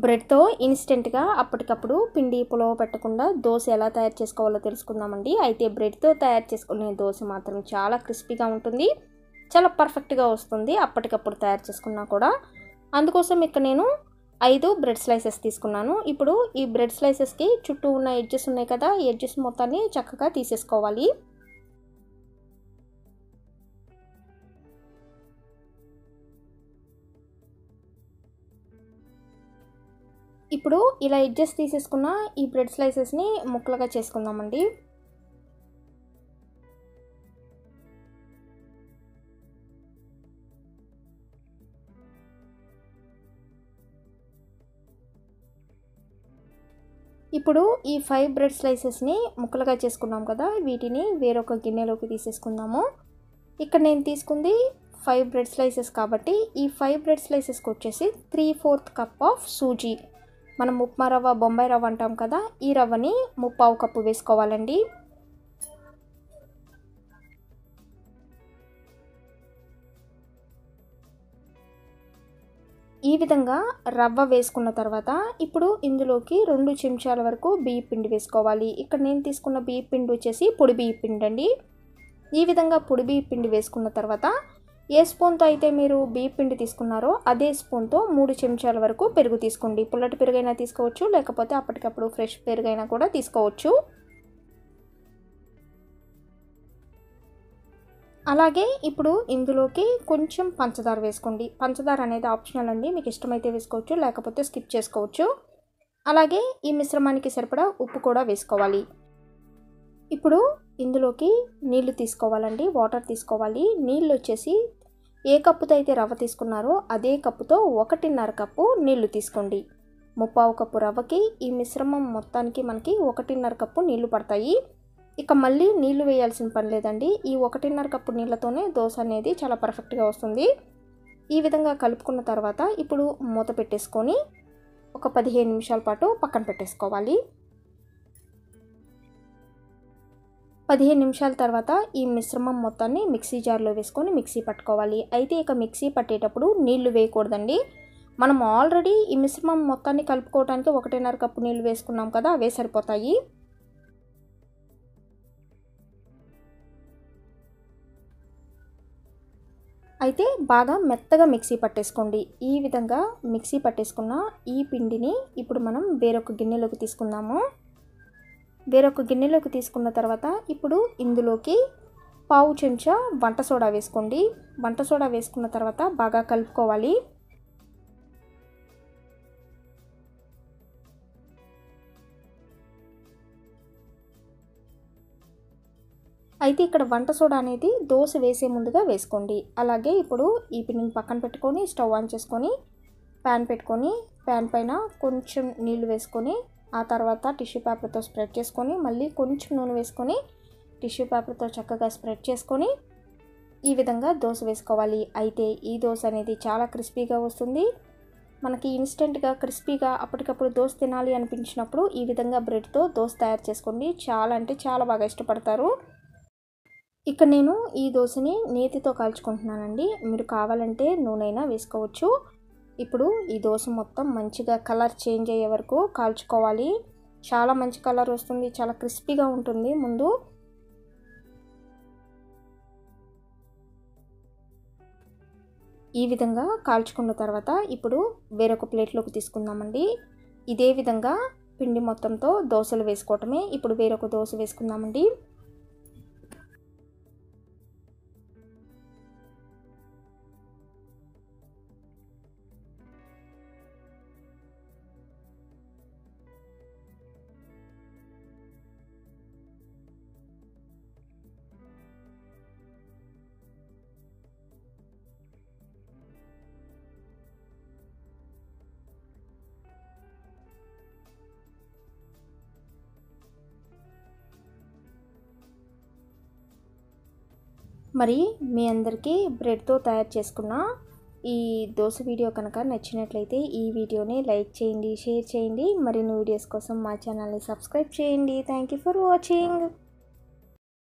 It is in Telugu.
బ్రెడ్తో ఇన్స్టెంట్గా అప్పటికప్పుడు పిండి పులవ పెట్టకుండా దోశ ఎలా తయారు చేసుకోవాలో తెలుసుకుందామండి అయితే బ్రెడ్తో తయారు చేసుకునే దోశ మాత్రం చాలా క్రిస్పీగా ఉంటుంది చాలా పర్ఫెక్ట్గా వస్తుంది అప్పటికప్పుడు తయారు చేసుకున్నా కూడా అందుకోసం ఇక్కడ నేను ఐదు బ్రెడ్ స్లైసెస్ తీసుకున్నాను ఇప్పుడు ఈ బ్రెడ్ స్లైసెస్కి చుట్టూ ఉన్న ఎడ్జెస్ ఉన్నాయి కదా ఈ ఎడ్జెస్ మొత్తాన్ని చక్కగా తీసేసుకోవాలి ఇప్పుడు ఇలా ఎడ్జెస్ తీసేసుకున్న ఈ బ్రెడ్ స్లైసెస్ని ముక్కలుగా చేసుకుందామండి ఇప్పుడు ఈ ఫైవ్ బ్రెడ్ స్లైసెస్ని ముక్కలుగా చేసుకున్నాం కదా వీటిని వేరొక గిన్నెలోకి తీసేసుకుందాము ఇక్కడ నేను తీసుకుంది ఫైవ్ బ్రెడ్ స్లైసెస్ కాబట్టి ఈ ఫైవ్ బ్రెడ్ స్లైసెస్కి వచ్చేసి three fourth cup of sooji మనం ఉప్మా రవ్వ బొంబాయి రవ్వ అంటాం కదా ఈ రవ్వని ముప్పావు కప్పు వేసుకోవాలండి ఈ విధంగా రవ్వ వేసుకున్న తర్వాత ఇప్పుడు ఇందులోకి రెండు చెంచాల వరకు బియ్య పిండి వేసుకోవాలి ఇక్కడ నేను తీసుకున్న బియ్య పిండి వచ్చేసి పొడి బియ్య పిండి అండి ఈ విధంగా పొడి బియ్య పిండి వేసుకున్న తర్వాత ఏ స్పూన్తో అయితే మీరు బియ్య పిండి తీసుకున్నారో అదే స్పూన్తో మూడు చెంచాల వరకు పెరుగు తీసుకోండి పుల్లటి పెరుగైనా తీసుకోవచ్చు లేకపోతే అప్పటికప్పుడు ఫ్రెష్ పెరుగైనా కూడా తీసుకోవచ్చు అలాగే ఇప్పుడు ఇందులోకి కొంచెం పంచదార వేసుకోండి పంచదార అనేది ఆప్షనల్ అండి మీకు ఇష్టమైతే వేసుకోవచ్చు లేకపోతే స్కిప్ చేసుకోవచ్చు అలాగే ఈ మిశ్రమానికి సరిపడా ఉప్పు కూడా వేసుకోవాలి ఇప్పుడు ఇందులోకి నీళ్లు తీసుకోవాలండి వాటర్ తీసుకోవాలి నీళ్ళు వచ్చేసి ఏ కప్పుతో అయితే రవ్వ తీసుకున్నారో అదే కప్పుతో ఒకటిన్నర కప్పు నీళ్లు తీసుకోండి ముప్పావు కప్పు రవ్వకి ఈ మిశ్రమం మొత్తానికి మనకి ఒకటిన్నర కప్పు నీళ్లు పడతాయి ఇక మళ్ళీ నీళ్లు వేయాల్సిన పని లేదండి ఈ ఒకటిన్నర కప్పు నీళ్ళతోనే దోశ అనేది చాలా పర్ఫెక్ట్గా వస్తుంది ఈ విధంగా కలుపుకున్న తర్వాత ఇప్పుడు మూత పెట్టేసుకొని ఒక పదిహేను నిమిషాల పాటు పక్కన పెట్టేసుకోవాలి పదిహేను నిమిషాల తర్వాత ఈ మిశ్రమం మొత్తాన్ని మిక్సీ జార్లో వేసుకొని మిక్సీ పట్టుకోవాలి అయితే ఇక మిక్సీ పట్టేటప్పుడు నీళ్లు వేయకూడదండి మనం ఆల్రెడీ ఈ మిశ్రమం మొత్తాన్ని కలుపుకోవడానికి ఒకటిన్నర కప్పు నీళ్లు వేసుకున్నాం కదా అవే సరిపోతాయి అయితే బాగా మెత్తగా మిక్సీ పట్టేసుకోండి ఈ విధంగా మిక్సీ పట్టేసుకున్న ఈ పిండిని ఇప్పుడు మనం వేరొక గిన్నెలోకి తీసుకుందాము వేరొక గిన్నెలోకి తీసుకున్న తర్వాత ఇప్పుడు ఇందులోకి పావు చెంచా వంట సోడా వేసుకోండి వంట సోడా వేసుకున్న తర్వాత బాగా కలుపుకోవాలి అయితే ఇక్కడ వంట సోడా అనేది దోశ వేసే ముందుగా వేసుకోండి అలాగే ఇప్పుడు ఈ పిండిని పక్కన పెట్టుకొని స్టవ్ ఆన్ చేసుకొని ప్యాన్ పెట్టుకొని ప్యాన్ పైన కొంచెం నీళ్లు వేసుకొని ఆ తర్వాత టిష్యూ పేపర్తో స్ప్రెడ్ చేసుకొని మళ్ళీ కొంచెం నూనె వేసుకొని టిష్యూ పేపర్తో చక్కగా స్ప్రెడ్ చేసుకొని ఈ విధంగా దోశ వేసుకోవాలి అయితే ఈ దోశ అనేది చాలా క్రిస్పీగా వస్తుంది మనకి ఇన్స్టెంట్గా క్రిస్పీగా అప్పటికప్పుడు దోశ తినాలి అనిపించినప్పుడు ఈ విధంగా బ్రెడ్తో దోశ తయారు చేసుకోండి చాలా అంటే చాలా బాగా ఇష్టపడతారు ఇక్కడ నేను ఈ దోశని నేతితో కాల్చుకుంటున్నానండి మీరు కావాలంటే నూనెైనా వేసుకోవచ్చు ఇప్పుడు ఈ దోశ మొత్తం మంచిగా కలర్ చేంజ్ అయ్యే వరకు కాల్చుకోవాలి చాలా మంచి కలర్ వస్తుంది చాలా క్రిస్పీగా ఉంటుంది ముందు ఈ విధంగా కాల్చుకున్న తర్వాత ఇప్పుడు వేరొక ప్లేట్లోకి తీసుకుందామండి ఇదే విధంగా పిండి మొత్తంతో దోశలు వేసుకోవటమే ఇప్పుడు వేరొక దోశ వేసుకుందామండి మరి మీ అందరికీ బ్రెడ్తో తయారు చేసుకున్న ఈ దోశ వీడియో కనుక నచ్చినట్లయితే ఈ వీడియోని లైక్ చేయండి షేర్ చేయండి మరిన్ని వీడియోస్ కోసం మా ఛానల్ని సబ్స్క్రైబ్ చేయండి థ్యాంక్ యూ ఫర్ వాచింగ్